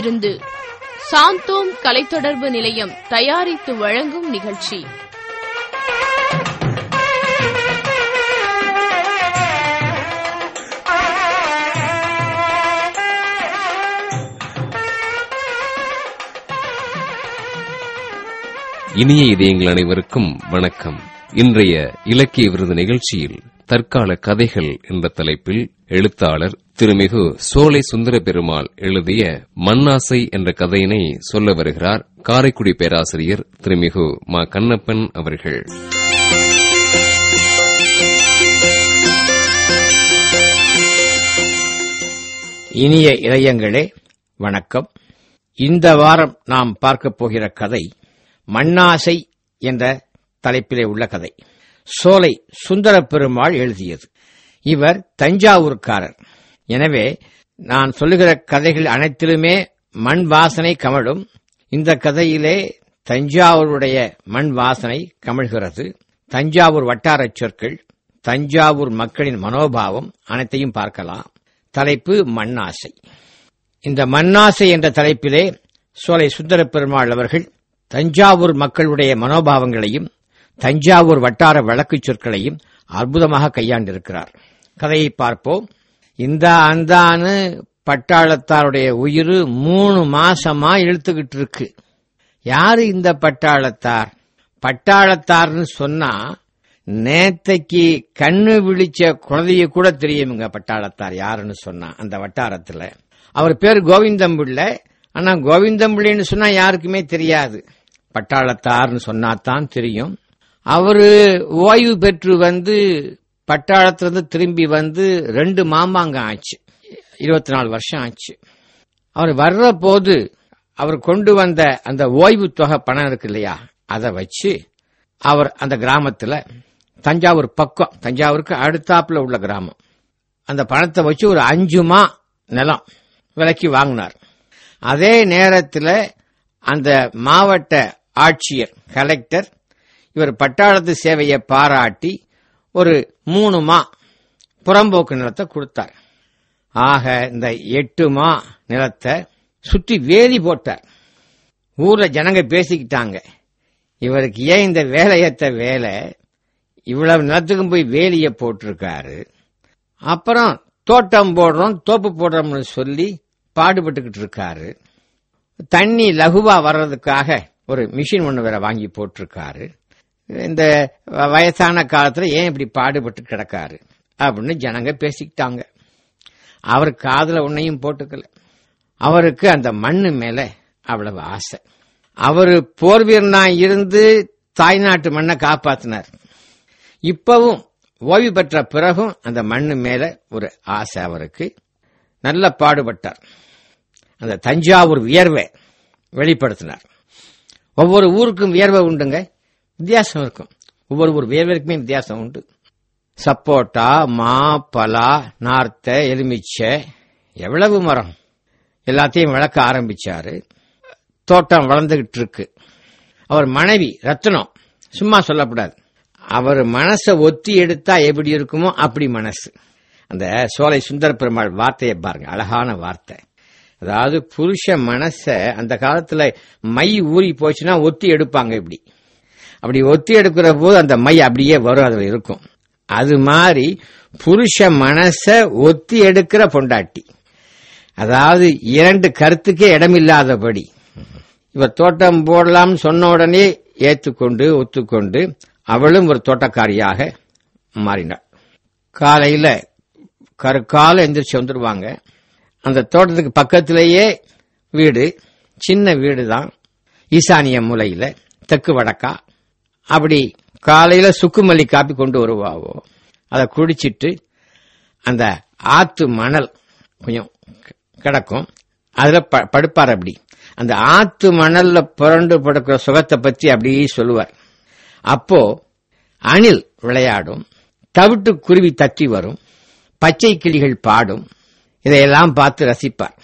விருந்து சாந்தோம் கலைத்தொடர்பு நிலையம் தயாரித்து வழங்கும் நிகழ்ச்சி இனிய இதயங்கள் அனைவருக்கும் வணக்கம் இன்றைய இலக்கிய விருது நிகழ்ச்சியில் தற்கால கதைகள் என்ற தலைப்பில் எழுத்தாளர் திருமிகு சோலை சுந்தர பெருமாள் எழுதிய மண்ணாசை என்ற கதையினை சொல்ல வருகிறார் காரைக்குடி பேராசிரியர் திருமிகு மா கண்ணப்பன் அவர்கள் இனிய இளையங்களே வணக்கம் இந்த வாரம் நாம் பார்க்கப் போகிற கதை மண்ணாசை என்ற தலைப்பிலே உள்ள கதை சோலை சுந்தர பெருமாள் எழுதியது இவர் தஞ்சாவூர்காரர் எனவே நான் சொல்லுகிற கதைகள் அனைத்திலுமே மண் வாசனை கமழும் இந்த கதையிலே தஞ்சாவூருடைய மண் வாசனை கமழ்கிறது தஞ்சாவூர் வட்டாரச் சொற்கள் தஞ்சாவூர் மக்களின் மனோபாவம் அனைத்தையும் பார்க்கலாம் தலைப்பு மண்ணாசை இந்த மண்ணாசை என்ற தலைப்பிலே சோலை சுந்தர பெருமாள் அவர்கள் தஞ்சாவூர் மக்களுடைய மனோபாவங்களையும் தஞ்சாவூர் வட்டார வழக்குச் சொற்களையும் அற்புதமாக கையாண்டிருக்கிறார் கதையை பார்ப்போம் இந்த அந்தான்னு பட்டாளத்தாருடைய உயிர் மூணு மாசமா இழுத்துக்கிட்டு இருக்கு யாரு இந்த பட்டாளத்தார் பட்டாளத்தார்னு சொன்னா நேத்தைக்கு கண்ணு விழிச்ச குழந்தைய கூட தெரியுமுங்க பட்டாளத்தார் யாருன்னு சொன்னா அந்த வட்டாரத்துல அவர் பேர் கோவிந்தம் பிள்ளை ஆனா கோவிந்தம் பிள்ளைன்னு சொன்னா யாருக்குமே தெரியாது பட்டாளத்தார்னு சொன்னாதான் தெரியும் அவரு ஓய்வு பெற்று வந்து பட்டாளத்திலிருந்து திரும்பி வந்து ரெண்டு மாமாங்க ஆச்சு இருபத்தி நாலு வருஷம் ஆச்சு அவர் வர்ற போது அவர் கொண்டு வந்த அந்த ஓய்வு தொகை பணம் இருக்கு இல்லையா அதை வச்சு அவர் அந்த கிராமத்துல தஞ்சாவூர் பக்கம் தஞ்சாவூருக்கு அடுத்தாப்புல உள்ள கிராமம் அந்த பணத்தை வச்சு ஒரு அஞ்சு மா நிலம் விலைக்கு வாங்கினார் அதே நேரத்தில் அந்த மாவட்ட ஆட்சியர் கலெக்டர் இவர் பட்டாளத்து சேவையை பாராட்டி ஒரு மூணு மா புறம்போக்கு நிலத்தை கொடுத்தார் ஆக இந்த எட்டு மா நிலத்தை சுற்றி வேலி போட்டார் ஊர்ல ஜனங்க பேசிக்கிட்டாங்க இவருக்கு ஏன் இந்த வேலையத்த வேலை இவ்வளவு நிலத்துக்கும் போய் வேலியை போட்டிருக்காரு அப்புறம் தோட்டம் போடுறோம் தோப்பு போடுறோம்னு சொல்லி பாடுபட்டுக்கிட்டு இருக்காரு தண்ணி லகுவா வர்றதுக்காக ஒரு மிஷின் ஒன்று வேற வாங்கி போட்டிருக்காரு இந்த வயசான காலத்துல ஏன் இப்படி பாடுபட்டு கிடக்காரு அப்படின்னு ஜனங்க பேசிக்கிட்டாங்க அவர் காதுல ஒன்னையும் போட்டுக்கல அவருக்கு அந்த மண்ணு மேல அவ்வளவு ஆசை அவரு போர் வீரனா இருந்து தாய்நாட்டு மண்ணை காப்பாத்தினார் இப்பவும் ஓய்வு பெற்ற பிறகும் அந்த மண்ணு மேல ஒரு ஆசை அவருக்கு நல்ல பாடுபட்டார் அந்த தஞ்சாவூர் வியர்வை வெளிப்படுத்தினார் ஒவ்வொரு ஊருக்கும் வியர்வை உண்டுங்க வித்தியாசம் இருக்கும் ஒவ்வொரு ஊர் வியர்வைக்குமே வித்தியாசம் உண்டு சப்போட்டா மா பலா நார்த்த எலுமிச்சை எவ்வளவு மரம் எல்லாத்தையும் வளர்க்க ஆரம்பிச்சாரு தோட்டம் வளர்ந்துகிட்டு இருக்கு அவர் மனைவி ரத்னம் சும்மா சொல்லக்கூடாது அவர் மனசை ஒத்தி எடுத்தா எப்படி இருக்குமோ அப்படி மனசு அந்த சோலை சுந்தர பெருமாள் வார்த்தையை பாருங்க அழகான வார்த்தை அதாவது புருஷ மனச அந்த காலத்துல மை ஊறி போச்சுன்னா ஒத்தி எடுப்பாங்க இப்படி அப்படி ஒத்தி எடுக்கிற போது அந்த மை அப்படியே வரும் அதுல இருக்கும் அது மாதிரி புருஷ மனச ஒத்தி எடுக்கிற பொண்டாட்டி அதாவது இரண்டு கருத்துக்கே இடமில்லாதபடி இவர் தோட்டம் போடலாம்னு சொன்ன உடனே ஏத்துக்கொண்டு ஒத்துக்கொண்டு அவளும் ஒரு தோட்டக்காரியாக மாறினாள் காலையில கருக்கால எந்திரிச்சு வந்துடுவாங்க அந்த தோட்டத்துக்கு பக்கத்திலேயே வீடு சின்ன வீடு தான் ஈசானிய மூலையில தெற்கு வடக்கா அப்படி காலையில சுக்குமல்லி காப்பி கொண்டு வருவாவோ அதை குடிச்சிட்டு அந்த ஆத்து மணல் கொஞ்சம் கிடக்கும் அதுல படுப்பார் அப்படி அந்த ஆத்து மணல்ல புரண்டு படுக்கிற சுகத்தை பத்தி அப்படியே சொல்லுவார் அப்போ அணில் விளையாடும் தவிட்டு குருவி தட்டி வரும் பச்சை கிளிகள் பாடும் இதையெல்லாம் பார்த்து ரசிப்பார்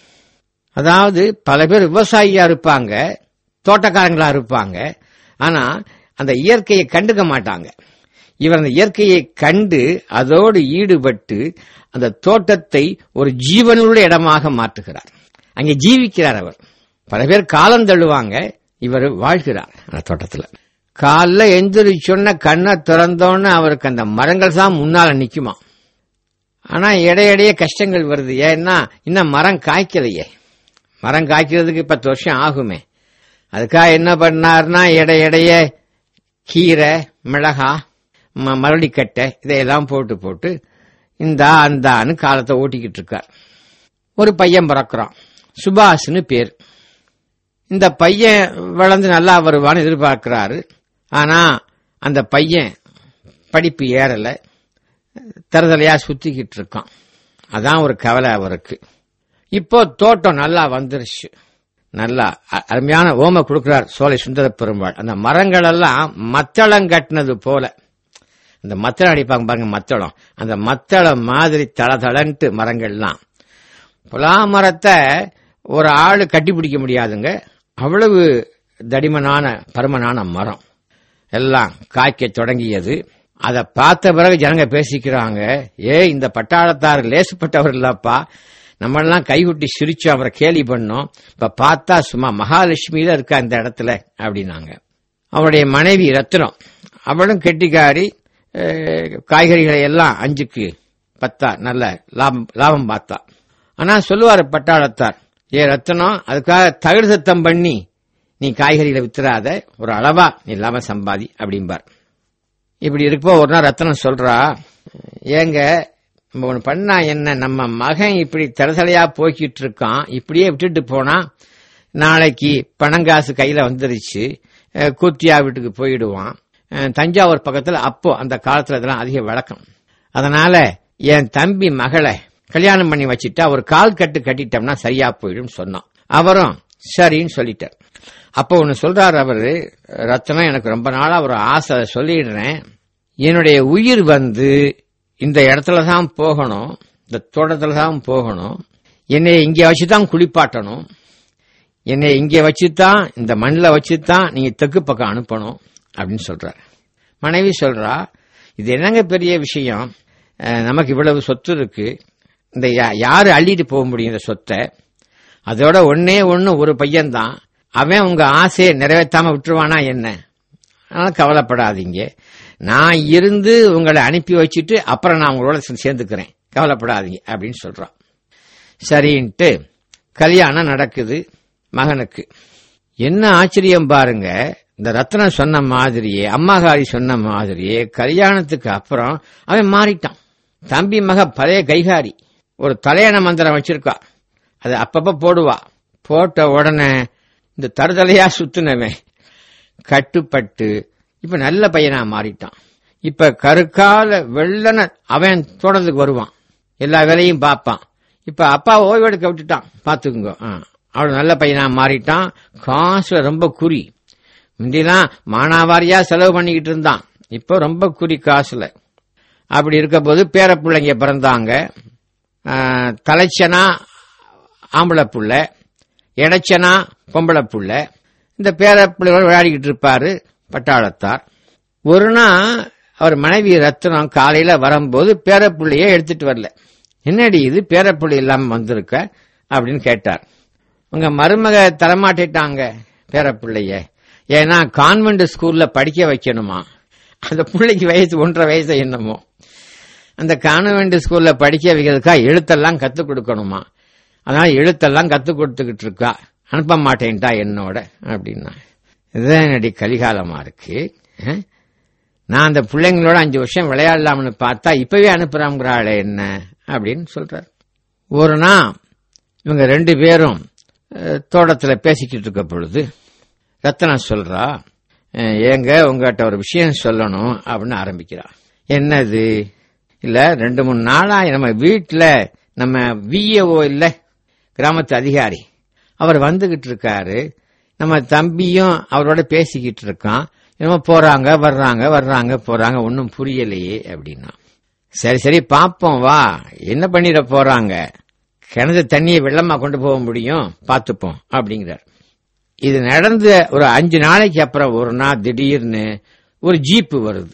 அதாவது பல பேர் விவசாயியா இருப்பாங்க தோட்டக்காரங்களா இருப்பாங்க ஆனா அந்த இயற்கையை கண்டுக்க மாட்டாங்க இவர் அந்த இயற்கையை கண்டு அதோடு ஈடுபட்டு அந்த தோட்டத்தை ஒரு ஜீவனுள்ள இடமாக மாற்றுகிறார் அங்கே ஜீவிக்கிறார் அவர் பல பேர் காலம் தள்ளுவாங்க இவர் வாழ்கிறார் அந்த தோட்டத்துல காலைல எந்திரிச்சொன்ன கண்ணை திறந்தோன்னு அவருக்கு அந்த மரங்கள் தான் முன்னால நிக்குமா ஆனா இடையிடையே கஷ்டங்கள் வருது ஏன்னா இன்னும் மரம் காய்க்கலையே மரம் காய்க்கிறதுக்கு பத்து வருஷம் ஆகுமே அதுக்காக என்ன பண்ணாருன்னா இடையிடைய கீரை மிளகா ம- மரளிக்கட்டை இதையெல்லாம் போட்டு போட்டு இந்தா அந்தான்னு காலத்தை ஓட்டிக்கிட்டு இருக்கார் ஒரு பையன் பிறக்கிறான் சுபாஷ்னு பேர் இந்த பையன் வளர்ந்து நல்லா வருவான்னு எதிர்பார்க்கிறாரு ஆனா அந்த பையன் படிப்பு ஏறல தரதலையா சுத்திக்கிட்டு இருக்கான் அதான் ஒரு கவலை அவருக்கு இப்போ தோட்டம் நல்லா வந்துருச்சு நல்லா அ- அருமையான ஓம கொடுக்கிறார் சோலை சுந்தர பெருமாள் அந்த மரங்கள் எல்லாம் மத்தளம் கட்டினது போல அந்த மத்தளம் அடிப்பாங்க பாருங்க மத்தளம் அந்த மத்தளம் மாதிரி தளதளன்ட்டு மரங்கள்லாம் புலா மரத்தை ஒரு ஆளு கட்டி பிடிக்க முடியாதுங்க அவ்வளவு தடிமனான பருமனான மரம் எல்லாம் காய்க்க தொடங்கியது அதை பார்த்த பிறகு ஜனங்க பேசிக்கிறாங்க ஏ இந்த பட்டாளத்தார் லேசுப்பட்டவர் இல்லப்பா நம்மெல்லாம் கைகுட்டி சிரிச்சோம் அவரை கேலி பண்ணோம் இப்ப பார்த்தா சும்மா மகாலட்சுமியில இருக்கா இந்த இடத்துல அப்படின்னாங்க அவருடைய மனைவி ரத்னம் அவளும் கெட்டிக்காரி அஹ், காய்கறிகளை எல்லாம் அஞ்சுக்கு பத்தா நல்ல லாபம் லாபம் பார்த்தா ஆனா சொல்லுவாரு பட்டாளத்தார் ஏ ரத்னம் அதுக்காக தகுடு சத்தம் பண்ணி நீ காய்கறிகளை வித்துறாத ஒரு அளவா நீ லாபம் சம்பாதி அப்படிம்பார் இப்படி இருப்போ ஒரு நாள் ரத்னம் சொல்றா ஏங்க நம்ம ஒண்ணு பண்ணா என்ன நம்ம மகன் இப்படி தலசலையா போய்கிட்டு இருக்கான் இப்படியே விட்டுட்டு போனா நாளைக்கு பணங்காசு கையில வந்துருச்சு அஹ், கூத்தியா வீட்டுக்கு போயிடுவான் அஹ், தஞ்சாவூர் பக்கத்துல அப்போ அந்த காலத்துல இதெல்லாம் அதிக வழக்கம் அதனால என் தம்பி மகளை கல்யாணம் பண்ணி வச்சிட்டா ஒரு கால் கட்டு கட்டிட்டோம்னா சரியா போயிடும் சொன்னான் அவரும் சரின்னு சொல்லிட்டார் அப்போ ஒன்னு சொல்றாரு அவரு ரத்னம் எனக்கு ரொம்ப நாளா ஒரு ஆசை அதை சொல்லிடுறேன் என்னுடைய உயிர் வந்து இந்த இடத்துல தான் போகணும் இந்த தோட்டத்துல தான் போகணும் என்னை இங்கே வச்சுதான் குளிப்பாட்டணும் என்னை இங்கே வச்சுதான் இந்த மண்ணில் வச்சுதான் நீங்க தெற்கு பக்கம் அனுப்பணும் அப்படின்னு சொல்றாரு மனைவி சொல்றா இது என்னங்க பெரிய விஷயம் அஹ், நமக்கு இவ்வளவு சொத்து இருக்கு இந்த யா- யாரு அள்ளிட்டு போக முடியும் இந்த சொத்தை அதோட ஒன்னே ஒன்னு ஒரு பையன்தான் அவன் உங்க ஆசையை நிறைவேற்றாம விட்டுருவானா என்ன அதனால கவலைப்படாதீங்க நான் இருந்து உங்களை அனுப்பி வச்சுட்டு அப்புறம் நான் உங்களோட சே- சேர்ந்துக்கிறேன் கவலைப்படாதீங்க அப்படின்னு சொல்றான் சரின்ட்டு கல்யாணம் நடக்குது மகனுக்கு என்ன ஆச்சரியம் பாருங்க இந்த ரத்னம் சொன்ன மாதிரியே அம்மாகாரி சொன்ன மாதிரியே கல்யாணத்துக்கு அப்புறம் அவன் மாறிட்டான் தம்பி மக பழைய கைகாரி ஒரு தலையண மந்திரம் வச்சிருக்கா அது அப்பப்ப போடுவா போட்ட உடனே இந்த தருதலையா சுத்துனவன் கட்டுப்பட்டு இப்ப நல்ல பையனா மாறிட்டான் இப்ப கருக்கால வெள்ளன அவன் தொடர்ந்துக்கு வருவான் எல்லா வேலையும் பார்ப்பான் இப்ப அப்பா ஓய்வெடுக்க விட்டுட்டான் பாத்துக்குங்க ஆ. அவன் நல்ல பையனா மாறிட்டான் காசுல ரொம்ப குறி முந்திலாம் மானாவாரியா செலவு பண்ணிக்கிட்டு இருந்தான் இப்போ ரொம்ப குறி காசுல அப்படி இருக்க போது பேர பிள்ளைங்க பிறந்தாங்க ஆ, தலைச்சனா ஆம்பளை புள்ள இடைச்சனா பொம்பளை புள்ள இந்த பேர பிள்ளைகளோட விளையாடிக்கிட்டு இருப்பாரு பட்டாளத்தார் ஒரு நாள் அவர் மனைவி ரத்னம் காலையில வரும்போது பேரப்புள்ளையே எடுத்துட்டு வரல என்னடி இது பேரப்புள்ளி இல்லாம வந்திருக்க அப்படின்னு கேட்டார் உங்க மருமக தரமாட்டிட்டாங்க பேரப்பிள்ளைய ஏன்னா கான்வென்ட் ஸ்கூல்ல படிக்க வைக்கணுமா அந்த பிள்ளைக்கு வயசு ஒன்றரை வயசு என்னமோ அந்த கான்வென்ட் ஸ்கூல்ல படிக்க வைக்கிறதுக்கா எழுத்தெல்லாம் கத்துக் கொடுக்கணுமா அதனால எழுத்தெல்லாம் கத்துக் கொடுத்துக்கிட்டு இருக்கா அனுப்ப மாட்டேன்ட்டா என்னோட அப்படின்னா இதுதான் என்னடி கலிகாலமா இருக்கு அஹ்? நான் அந்த பிள்ளைங்களோட அஞ்சு வருஷம் விளையாடலாம்னு பார்த்தா இப்பவே அனுப்புறாங்கிறாளே என்ன அப்படின்னு சொல்றார் ஒரு நாள் இவங்க ரெண்டு பேரும் அஹ், தோட்டத்துல பேசிக்கிட்டு இருக்க பொழுது ரத்னா சொல்றா அஹ், ஏங்க உங்ககிட்ட ஒரு விஷயம் சொல்லணும் அப்படின்னு ஆரம்பிக்கிறா என்னது இல்ல ரெண்டு மூணு நாளா நம்ம வீட்டுல நம்ம விஏஓ இல்ல கிராமத்து அதிகாரி அவர் வந்துகிட்டு இருக்காரு நம்ம தம்பியும் அவரோட பேசிக்கிட்டு இருக்கான் என்னமோ போறாங்க வர்றாங்க வர்றாங்க போறாங்க ஒன்னும் புரியலையே அப்படின்னா சரி சரி பாப்போம் வா என்ன பண்ணிட போறாங்க கிணத்து தண்ணியை வெள்ளமா கொண்டு போக முடியும் பார்த்துப்போம் அப்படிங்கிறார் இது நடந்த ஒரு அஞ்சு நாளைக்கு அப்புறம் ஒரு நாள் திடீர்னு ஒரு ஜீப்பு வருது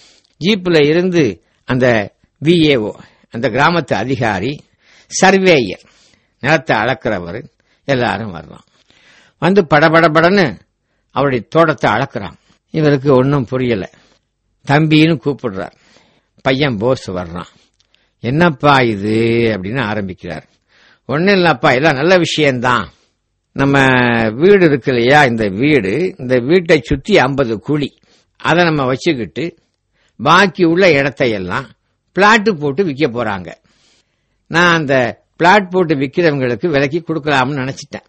ஜீப்ல இருந்து அந்த விஏஓ அந்த கிராமத்து அதிகாரி சர்வேயர் நிலத்தை அளக்கிறவர் எல்லாரும் வர்றான் வந்து படபடபடன்னு அவருடைய தோட்டத்தை அளக்குறான் இவருக்கு ஒன்றும் புரியல தம்பின்னு கூப்பிடுறார் பையன் போஸ் வர்றான் என்னப்பா இது அப்படின்னு ஆரம்பிக்கிறார் ஒன்றும் இல்லப்பா எல்லாம் நல்ல விஷயம்தான் நம்ம வீடு இருக்கு இல்லையா இந்த வீடு இந்த வீட்டை சுத்தி ஐம்பது குழி அதை நம்ம வச்சுக்கிட்டு பாக்கி உள்ள இடத்தையெல்லாம் பிளாட்டு போட்டு விற்க போறாங்க நான் அந்த பிளாட் போட்டு விற்கிறவங்களுக்கு விலைக்கு கொடுக்கலாம்னு நினைச்சிட்டேன்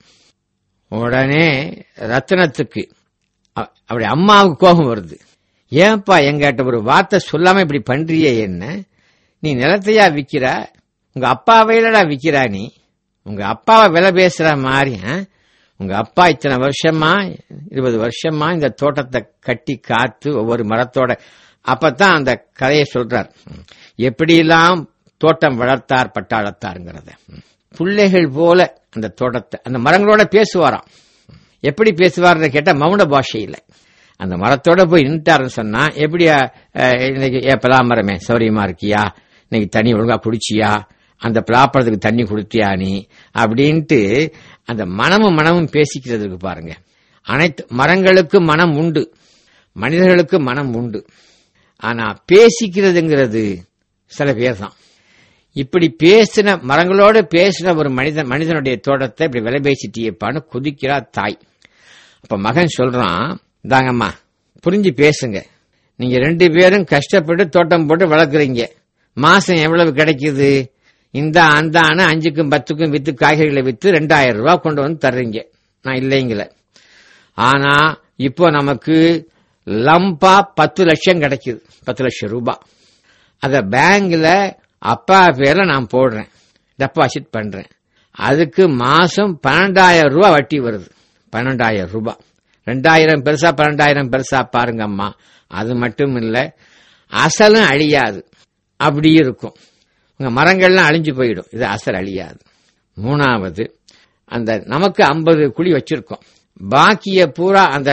உடனே ரத்தினத்துக்கு அ- அப்படி அம்மாவுக்கு கோபம் வருது ஏன்பா எங்கிட்ட ஒரு வார்த்தை சொல்லாம இப்படி பண்றியே என்ன நீ நிலத்தையா விக்கிற உங்க அப்பாவையிலடா விக்கிறா நீ உங்க அப்பாவை விலை பேசுற மாதிரி ஆ? உங்க அப்பா இத்தனை வருஷமா இருபது வருஷமா இந்த தோட்டத்தை கட்டி காத்து ஒவ்வொரு மரத்தோட அப்பதான் அந்த கதையை சொல்றார் எப்படியெல்லாம் தோட்டம் வளர்த்தார் பட்டாளத்தாருங்கிறத பிள்ளைகள் போல அந்த தோட்டத்தை அந்த மரங்களோட பேசுவாராம் எப்படி பேசுவார்னு கேட்டா மௌன பாஷையில அந்த மரத்தோட போய் நின்ட்டாருன்னு சொன்னா எப்படியா அஹ், இன்னைக்கு ஏ பலாமரமே சௌரியமா இருக்கியா இன்னைக்கு தண்ணி ஒழுங்கா குடிச்சியா அந்த பிளாப்பழத்துக்கு தண்ணி கொடுத்தியா நீ அப்படின்ட்டு அந்த மனமும் மனமும் பேசிக்கிறதுக்கு பாருங்க அனைத்து மரங்களுக்கும் மனம் உண்டு மனிதர்களுக்கு மனம் உண்டு ஆனா பேசிக்கிறதுங்கிறது சில பேர் தான் இப்படி பேசின மரங்களோடு பேசின ஒரு மனிதன் மனிதனுடைய தோட்டத்தை இப்படி விலை பேசிட்டியப்பான்னு குதிக்கிறா தாய் அப்ப மகன் சொல்றான் தாங்கம்மா புரிஞ்சு பேசுங்க நீங்க ரெண்டு பேரும் கஷ்டப்பட்டு தோட்டம் போட்டு வளர்க்குறீங்க மாசம் எவ்வளவு கிடைக்குது இந்த அந்த ஆன அஞ்சுக்கும் பத்துக்கும் வித்து காய்கறிகளை வித்து ரெண்டாயிரம் ரூபாய் கொண்டு வந்து தர்றீங்க நான் இல்லைங்கள ஆனா இப்போ நமக்கு லம்பா பத்து லட்சம் கிடைக்குது பத்து லட்சம் ரூபாய் அத பேங்க்ல அப்பா பேர்ல நான் போடுறேன் டெபாசிட் பண்றேன் அதுக்கு மாசம் பன்னெண்டாயிரம் ரூபாய் வட்டி வருது பன்னெண்டாயிரம் ரூபாய் ரெண்டாயிரம் பெருசா பன்னெண்டாயிரம் பெருசா பாருங்க அம்மா அது மட்டும் இல்ல அசலும் அழியாது அப்படி இருக்கும் உங்க மரங்கள்லாம் அழிஞ்சு போயிடும் இது அசல் அழியாது மூணாவது அந்த நமக்கு ஐம்பது குழி வச்சிருக்கோம் பாக்கிய பூரா அந்த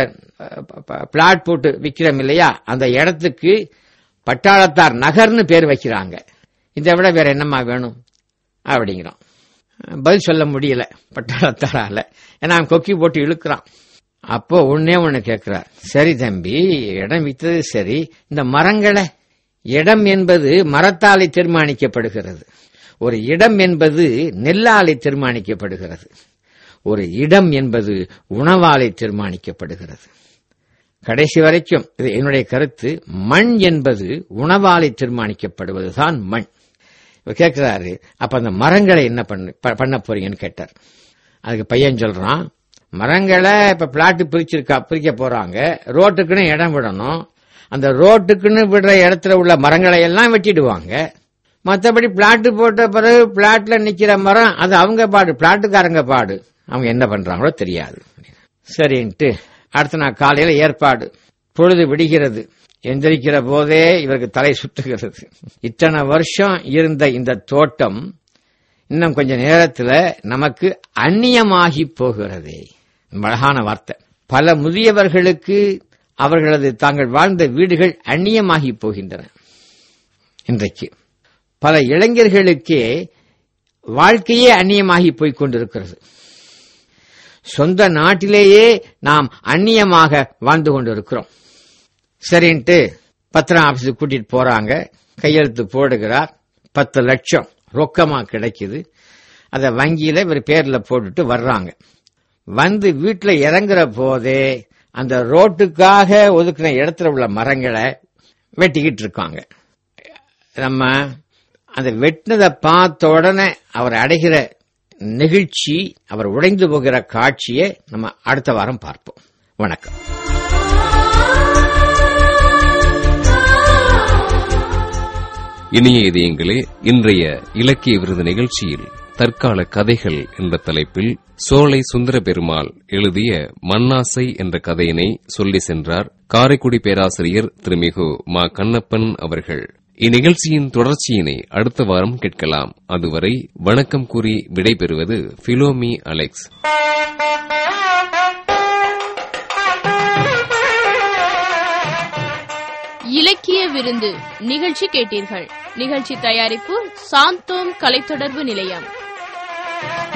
பிளாட் போட்டு விக்கிறோம் இல்லையா அந்த இடத்துக்கு பட்டாளத்தார் நகர்னு பேர் வைக்கிறாங்க இதை விட வேற என்னம்மா வேணும் அப்படிங்கிறான் பதில் சொல்ல முடியல பட்டாளத்தாரால ஏன்னா அவன் கொக்கி போட்டு இழுக்கிறான் அப்போ ஒன்னே ஒண்ணு கேட்கிறார் சரி தம்பி இடம் வித்தது சரி இந்த மரங்களை இடம் என்பது மரத்தாலே தீர்மானிக்கப்படுகிறது ஒரு இடம் என்பது நெல்லாலை தீர்மானிக்கப்படுகிறது ஒரு இடம் என்பது உணவாலை தீர்மானிக்கப்படுகிறது கடைசி வரைக்கும் இது என்னுடைய கருத்து மண் என்பது உணவாலை தீர்மானிக்கப்படுவதுதான் மண் இவர் கேட்கிறாரு அப்ப அந்த மரங்களை என்ன பண்ண ப- பண்ண போறீங்கன்னு கேட்டார் அதுக்கு பையன் சொல்றான் மரங்களை இப்ப பிளாட் பிரிச்சிருக்கா பிரிக்க போறாங்க ரோட்டுக்குன்னு இடம் விடணும் அந்த ரோட்டுக்குன்னு விடுற இடத்துல உள்ள மரங்களை எல்லாம் வெட்டிடுவாங்க மற்றபடி பிளாட் போட்ட பிறகு பிளாட்ல நிக்கிற மரம் அது அவங்க பாடு பிளாட்டுக்காரங்க பாடு அவங்க என்ன பண்றாங்களோ தெரியாது சரின்ட்டு அடுத்த நாள் காலையில ஏற்பாடு பொழுது விடுகிறது எந்திரிக்கிற போதே இவருக்கு தலை சுற்றுகிறது இத்தனை வருஷம் இருந்த இந்த தோட்டம் இன்னும் கொஞ்ச நேரத்துல நமக்கு அந்நியமாகி போகிறதே ரொம்ப அழகான வார்த்தை பல முதியவர்களுக்கு அவர்களது தாங்கள் வாழ்ந்த வீடுகள் அந்நியமாகி போகின்றன இன்றைக்கு பல இளைஞர்களுக்கே வாழ்க்கையே அந்நியமாகி போய்க் கொண்டிருக்கிறது சொந்த நாட்டிலேயே நாம் அந்நியமாக வாழ்ந்து கொண்டிருக்கிறோம் சரின்ட்டு பத்திரம் ஆபீஸுக்கு கூட்டிட்டு போறாங்க கையெழுத்து போடுகிறார் பத்து லட்சம் ரொக்கமா கிடைக்குது அதை வங்கியில இவர் பேர்ல போட்டுட்டு வர்றாங்க வந்து வீட்டுல இறங்குற போதே அந்த ரோட்டுக்காக ஒதுக்கின இடத்துல உள்ள மரங்களை வெட்டிக்கிட்டு இருக்காங்க நம்ம அந்த வெட்டினதை பார்த்த உடனே அவர் அடைகிற நெகிழ்ச்சி அவர் உடைந்து போகிற காட்சியை நம்ம அடுத்த வாரம் பார்ப்போம் வணக்கம் இனிய இதயங்களே இன்றைய இலக்கிய விருது நிகழ்ச்சியில் தற்கால கதைகள் என்ற தலைப்பில் சோலை சுந்தர பெருமாள் எழுதிய மண்ணாசை என்ற கதையினை சொல்லி சென்றார் காரைக்குடி பேராசிரியர் திருமிகு மா கண்ணப்பன் அவர்கள் இந்நிகழ்ச்சியின் தொடர்ச்சியினை அடுத்த வாரம் கேட்கலாம் அதுவரை வணக்கம் கூறி விடைபெறுவது பிலோமி அலெக்ஸ் இலக்கிய விருந்து நிகழ்ச்சி கேட்டீர்கள் நிகழ்ச்சி தயாரிப்பு சாந்தோம் கலைத்தொடர்பு நிலையம்